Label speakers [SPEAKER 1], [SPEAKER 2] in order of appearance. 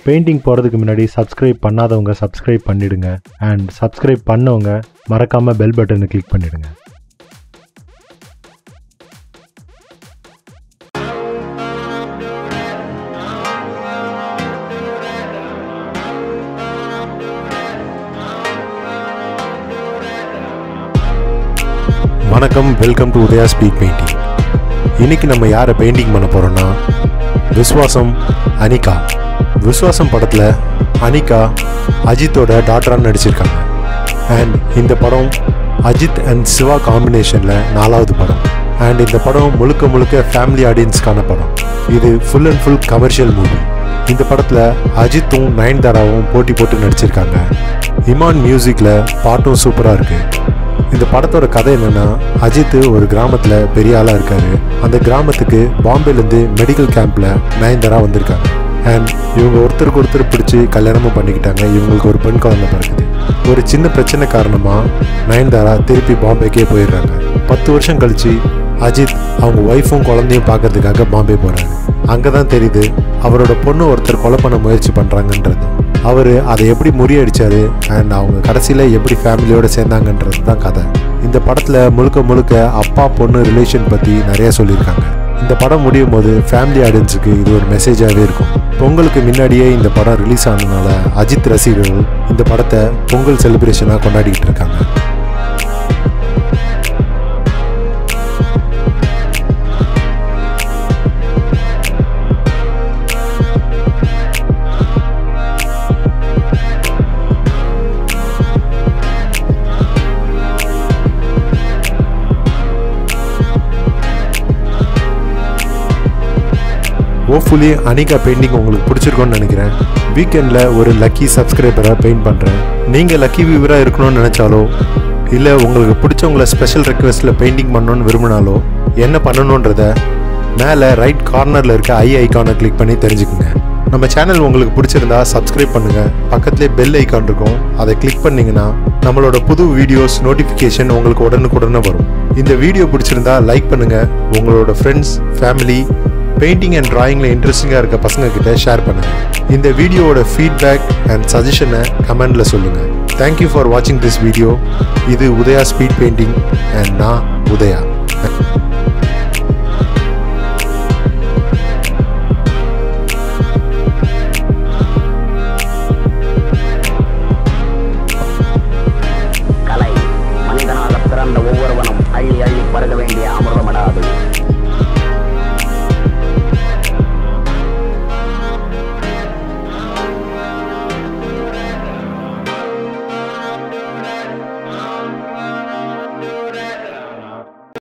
[SPEAKER 1] painting போகிறதுக்கு முன்னாடி subscribe பண்ணாதவங்க சப்ஸ்கிரைப் பண்ணிடுங்க அண்ட் சப்ஸ்கிரைப் பண்ணவங்க மறக்காமல் பெல் பட்டனை கிளிக் பண்ணிடுங்க வணக்கம் welcome to Udaya speed painting இன்னைக்கு நம்ம யாரை பெயிண்டிங் பண்ண போறோம்னா விஸ்வாசம் அனிகா விஸ்வாசம் படத்தில் அனிகா அஜித்தோட டாட்டராக நடிச்சிருக்காங்க அண்ட் இந்த படம் அஜித் அண்ட் சிவா காம்பினேஷனில் நாலாவது படம் அண்ட் இந்த படம் முழுக்க முழுக்க ஃபேமிலி ஆடியன்ஸ்க்கான படம் இது full and full commercial movie இந்த படத்தில் அஜித்தும் நயன்தாராவும் போட்டி போட்டு நடிச்சிருக்காங்க இமான் மியூசிக்கில் பாட்டும் சூப்பராக இருக்குது இந்த படத்தோட கதை என்னன்னா அஜித் ஒரு கிராமத்துல பெரிய ஆளா இருக்காரு அந்த கிராமத்துக்கு பாம்பேலேருந்து மெடிக்கல் கேம்ப்ல நயன்தாரா வந்திருக்காங்க அண்ட் இவங்க ஒருத்தருக்கு ஒருத்தர் பிடிச்சி கல்யாணமும் பண்ணிக்கிட்டாங்க இவங்களுக்கு ஒரு பெண் குழந்தை பிறகுது ஒரு சின்ன பிரச்சனை காரணமா நயன்தாரா திருப்பி பாம்பேக்கே போயிடுறாங்க பத்து வருஷம் கழிச்சு அஜித் அவங்க ஒய்ஃபும் குழந்தையும் பார்க்கறதுக்காக பாம்பே போறாரு அங்கதான் தெரியுது அவரோட பொண்ணு ஒருத்தர் கொலை பண்ண முயற்சி பண்றாங்கன்றது அவர் அதை எப்படி முறியடிச்சாரு அண்ட் அவங்க கடைசியில் எப்படி ஃபேமிலியோட சேர்ந்தாங்கன்றது தான் கதை இந்த படத்தில் முழுக்க முழுக்க அப்பா பொண்ணு ரிலேஷன் பற்றி நிறைய சொல்லியிருக்காங்க இந்த படம் முடியும் போது ஃபேமிலி ஆடியன்ஸுக்கு இது ஒரு மெசேஜாகவே இருக்கும் பொங்கலுக்கு முன்னாடியே இந்த படம் ரிலீஸ் ஆனதுனால அஜித் ரசிகர்கள் இந்த படத்தை பொங்கல் செலிப்ரேஷனாக கொண்டாடிக்கிட்டு இருக்காங்க ஹோப்ஃபுல்லி அனிகா பெயிண்டிங் உங்களுக்கு பிடிச்சிருக்கும்னு நினைக்கிறேன் வீக்கெண்டில் ஒரு லக்கி சப்ஸ்கிரைபராக பெயிண்ட் பண்ணுறேன் நீங்கள் லக்கி வியூவராக இருக்கணும்னு நினச்சாலோ இல்லை உங்களுக்கு பிடிச்சவங்கள ஸ்பெஷல் ரெக்வெஸ்ட்டில் பெயிண்டிங் பண்ணணும்னு விரும்பினாலோ என்ன பண்ணணுன்றத மேலே ரைட் கார்னரில் இருக்க ஐ ஐக்கானை கிளிக் பண்ணி தெரிஞ்சுக்குங்க நம்ம சேனல் உங்களுக்கு பிடிச்சிருந்தா சப்ஸ்கிரைப் பண்ணுங்கள் பக்கத்துலேயே பெல் ஐக்கான் இருக்கும் அதை கிளிக் பண்ணிங்கன்னா நம்மளோட புது வீடியோஸ் நோட்டிஃபிகேஷன் உங்களுக்கு உடனுக்குடனே வரும் இந்த வீடியோ பிடிச்சிருந்தா லைக் பண்ணுங்கள் உங்களோட ஃப்ரெண்ட்ஸ் ஃபேமிலி பெயிண்டிங் அண்ட் டிராயிங்கில் இன்ட்ரெஸ்டிங்காக இருக்க பசங்க கிட்ட ஷேர் பண்ணுங்கள் இந்த வீடியோவோட ஃபீட்பேக் அண்ட் சஜஷனை கமெண்டில் சொல்லுங்கள் தேங்க்யூ ஃபார் வாட்சிங் திஸ் வீடியோ இது உதயா ஸ்பீட் பெயிண்டிங் அண்ட் நான் உதயா
[SPEAKER 2] கலை மனிதனாக பிறந்த ஒவ்வொருவனும் அள்ளி அள்ளி பருக வேண்டிய அமுதம்